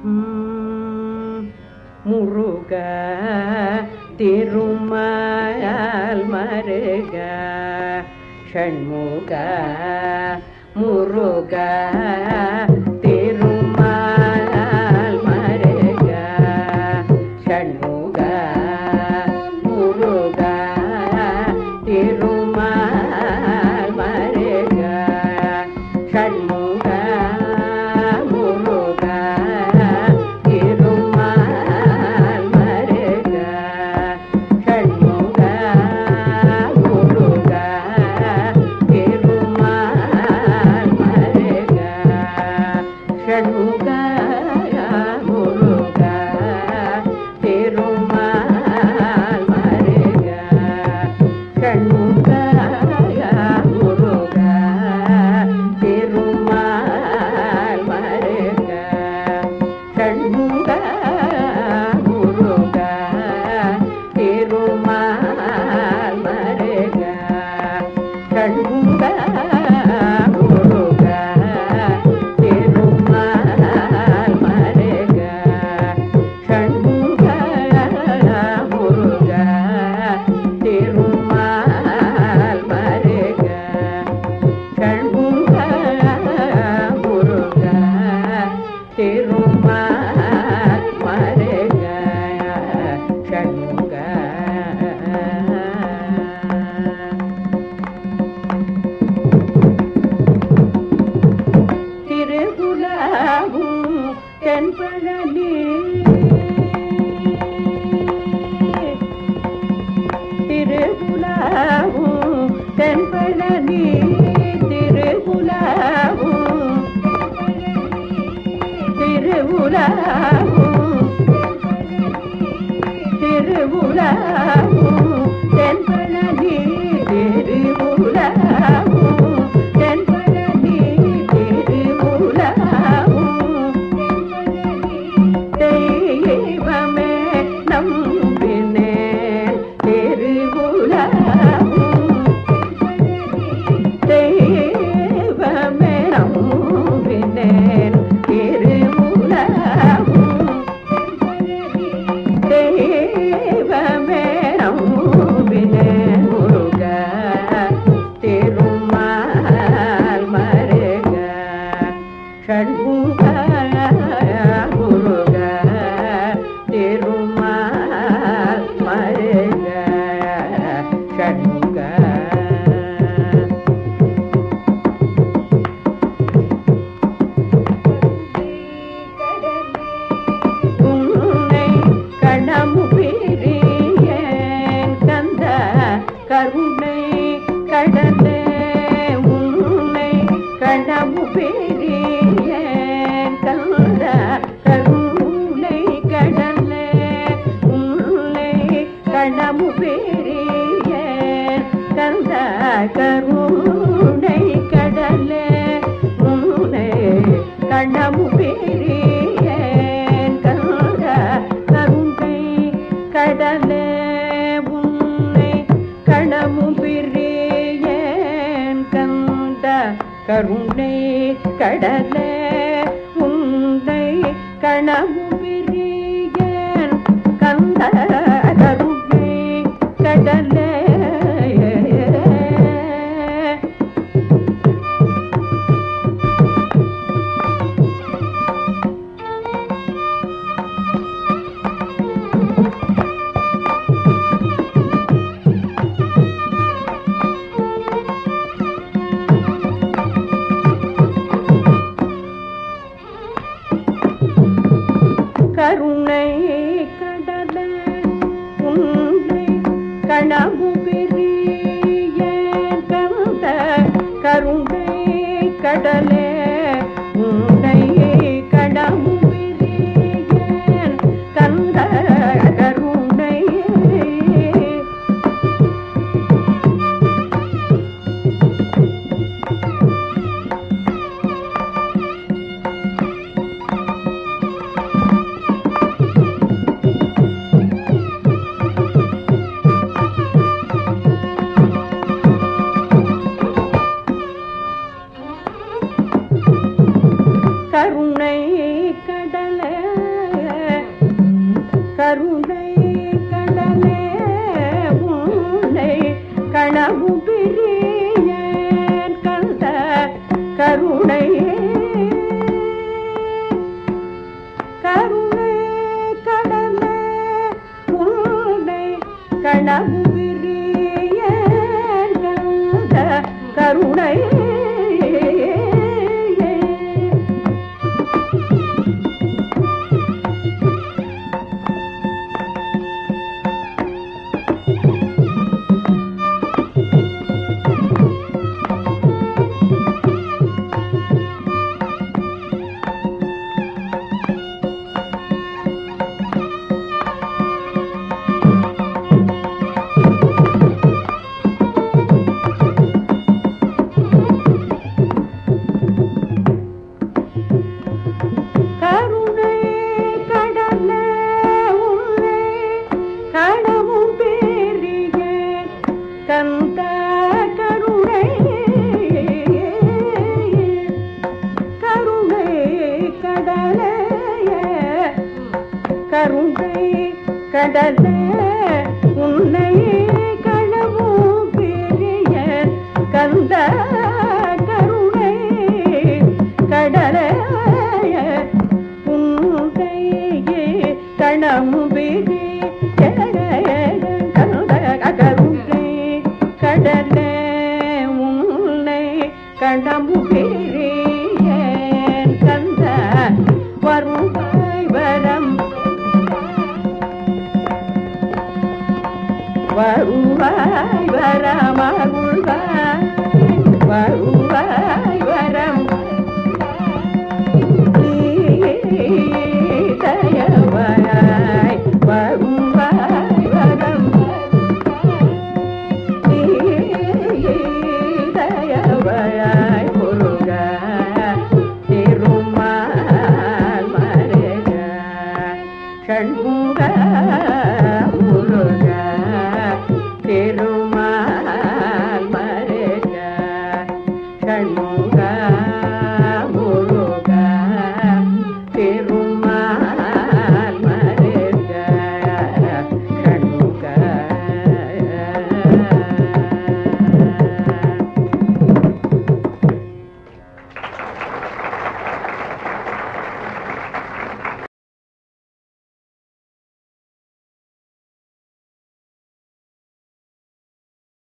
ம், முருக திருமால் மருக ஷண்முக முருக திருமால் மருக ஷண்முக முருக திருமால் மருக ஷண்முக முருக திருமால் மருக ஷண்முக முருக திருமால் மருக ஷண்முக முருக திருமால் மருக ஷண்முக முருக திருமால் மருக ஷண்முக முருக திருமால் மருக ஷண்முக முருக திருமால் மருக ஷண்முக முருக திருமால் மருக ஷண்முக முருக திருமால் மருக ஷண்முக திருகுலாவும் தென்பழனி திருகுலாவும் தென்பழனி திருகுலாவும் திருவுலாவும் திருவுலாவும் தென்பழனி திருவுலாவும் தென்பழனி திருவுலாவும் தெய்வமே நம்பினேன் திருவுலாவும் தெய்வமே நம்பினேன் திருவுலாவும் தெய்வமே நம்பினேன் முருக திருமால் மருக ஷண்முக முருக திருமால் மருக ஷண்முக உன்னை கணமு பிரியேன் கந்த கருணை கடலே உன்னை கணமு பிரியேன் கந்த கருணை கடலே உன்னை கணமு பிரியேன் கந்த கருணை கடலே உன்னை கணமு பிரியேன் கந்த கருணை கடலே உன்னை கணமு பிரியேன் கந்த கருணை கடலே உன்னை கணமு பிரியேன் கந்த கருணை கடலே கருணை கடலே உன்னை கணவு பெரிய கந்த கருணை கடலே உன்னை கணவு பெரிய கந்த கருணை கருணை கருணை கடல உன்னை கனவு விரிய கந்த கருணை கருணை கடல உன்னை கனவும் பெரிய கந்த கருணை கருணை கடல கருணை கடல உன்னை